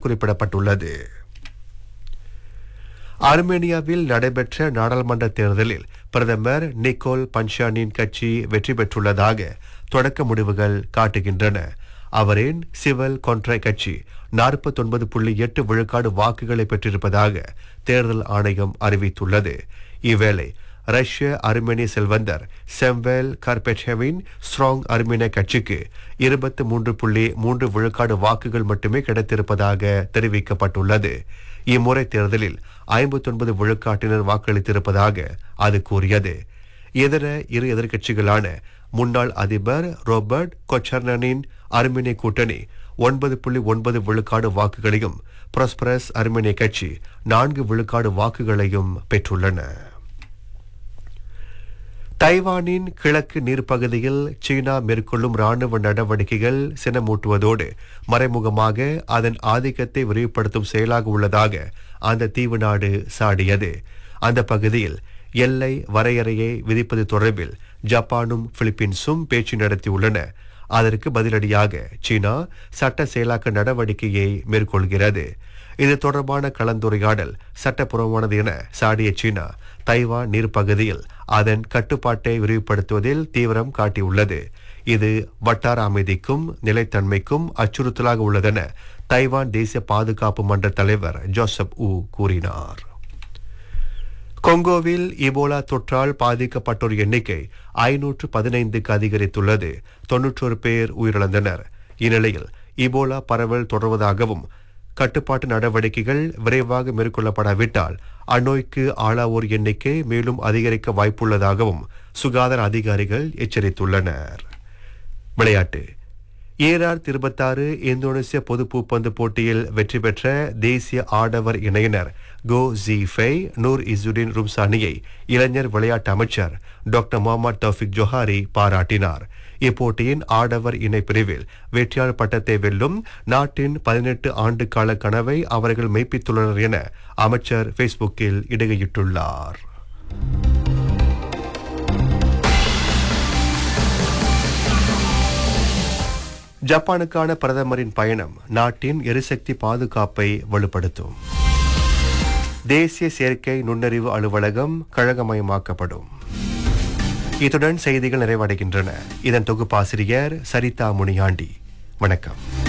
குறிப்பிடப்பட்டுள்ளது ஆர்மேனியாவில் நடைபெற்ற நாடாளுமன்ற தேர்தலில் பிரதமர் நிக்கோல் பஞ்சானின் கட்சி வெற்றி பெற்றுள்ளதாக தொடக்க முடிவுகள் காட்டுகின்றன அவரின் சிவல் கொன்றை கட்சி நாற்பத்தொன்பது புள்ளி எட்டு விழுக்காடு வாக்குகளை பெற்றிருப்பதாக தேர்தல் ஆணையம் அறிவித்துள்ளது இவ்வேளை ரஷ்ய அர்மேனிய செல்வந்தர் செம்வேல் கர்பெச்சேவின் ஸ்ட்ராங் அர்மேனிய கட்சிக்கு இருபத்தி மூன்று புள்ளி மூன்று விழுக்காடு வாக்குகள் மட்டுமே கிடைத்திருப்பதாக தெரிவிக்கப்பட்டுள்ளது இம்முறை தேர்தலில் ஐம்பத்தொன்பது விழுக்காட்டினர் வாக்களித்திருப்பதாக அது கூறியது இதர இரு எதிர்க்கட்சிகளான முன்னாள் அதிபர் ரோபர்ட் கொச்சர்னனின் அர்மேனிய கூட்டணி ஒன்பது புள்ளி ஒன்பது விழுக்காடு வாக்குகளையும் ப்ராஸ்பரஸ் அர்மேனிய கட்சி நான்கு விழுக்காடு வாக்குகளையும் பெற்றுள்ளன தைவானின் கிழக்கு நீர்ப்பகுதியில் சீனா மேற்கொள்ளும் ராணுவ நடவடிக்கைகள் சினமூட்டுவதோடு மறைமுகமாக அதன் ஆதிக்கத்தை விரிவுபடுத்தும் செயலாக உள்ளதாக அந்த தீவு நாடு சாடியது அந்த பகுதியில் எல்லை வரையறையை விதிப்பது தொடர்பில் ஜப்பானும் பிலிப்பீன்ஸும் பேச்சு நடத்தியுள்ளன அதற்கு பதிலடியாக சீனா சட்ட செயலாக்க நடவடிக்கையை மேற்கொள்கிறது இது தொடர்பான கலந்துரையாடல் சட்டப்பூர்வமானது என சாடிய சீனா தைவான் நீர்ப்பகுதியில் அதன் கட்டுப்பாட்டை விரிவுபடுத்துவதில் தீவிரம் காட்டியுள்ளது இது வட்டார அமைதிக்கும் நிலைத்தன்மைக்கும் அச்சுறுத்தலாக உள்ளதென தைவான் தேசிய பாதுகாப்பு மன்ற தலைவர் ஜோசப் ஊ கூறினார் கொங்கோவில் இபோலா தொற்றால் பாதிக்கப்பட்டோர் எண்ணிக்கை ஐநூற்று பதினைந்துக்கு அதிகரித்துள்ளது தொன்னூற்றொரு பேர் உயிரிழந்தனர் இந்நிலையில் இபோலா பரவல் தொடர்வதாகவும் கட்டுப்பாட்டு நடவடிக்கைகள் விரைவாக மேற்கொள்ளப்படாவிட்டால் அந்நோய்க்கு ஆளாவோர் எண்ணிக்கை மேலும் அதிகரிக்க வாய்ப்புள்ளதாகவும் சுகாதார அதிகாரிகள் எச்சரித்துள்ளனர் விளையாட்டு ஏஆர் இருபத்தாறு இந்தோனேசிய பொது பூப்பந்து போட்டியில் வெற்றி பெற்ற தேசிய ஆடவர் இணையினர் கோ ஜீஃபை நூர் இசுடின் ரும்சானியை இளைஞர் விளையாட்டு அமைச்சர் டாக்டர் முகமது தௌஃபிக் ஜொஹாரி பாராட்டினார் இப்போட்டியின் ஆடவர் இணை பிரிவில் வெற்றியாளர் பட்டத்தை வெல்லும் நாட்டின் பதினெட்டு ஆண்டு கால கனவை அவர்கள் மெய்ப்பித்துள்ளனர் என அமைச்சர் ஃபேஸ்புக்கில் இடுகையிட்டுள்ளார் ஜப்பானுக்கான பிரதமரின் பயணம் நாட்டின் எரிசக்தி பாதுகாப்பை வலுப்படுத்தும் தேசிய செயற்கை நுண்ணறிவு அலுவலகம் கழகமயமாக்கப்படும் இத்துடன் செய்திகள் நிறைவடைகின்றன இதன் தொகுப்பாசிரியர் சரிதா முனியாண்டி வணக்கம்